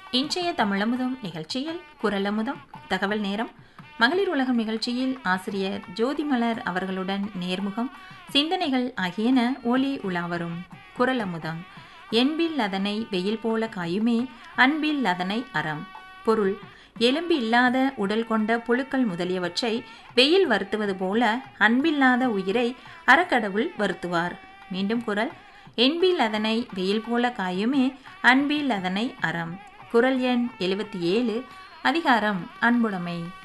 இன்றைய தமிழமுதம் நிகழ்ச்சியில் குரலமுதம் தகவல் நேரம் மகளிர் உலகம் நிகழ்ச்சியில் ஆசிரியர் ஜோதிமலர் அவர்களுடன் நேர்முகம் சிந்தனைகள் ஆகியன ஒலி உலாவரும் குரலமுதம் என்பில் அதனை வெயில் போல காயுமே அன்பில் அதனை அறம் பொருள் எலும்பு இல்லாத உடல் கொண்ட புழுக்கள் முதலியவற்றை வெயில் வருத்துவது போல அன்பில்லாத உயிரை அறக்கடவுள் வருத்துவார் மீண்டும் குரல் என்பில் அதனை வெயில் போல காயுமே அன்பில் அதனை அறம் குரல் எண் எழுபத்தி ஏழு அதிகாரம் அன்புடைமை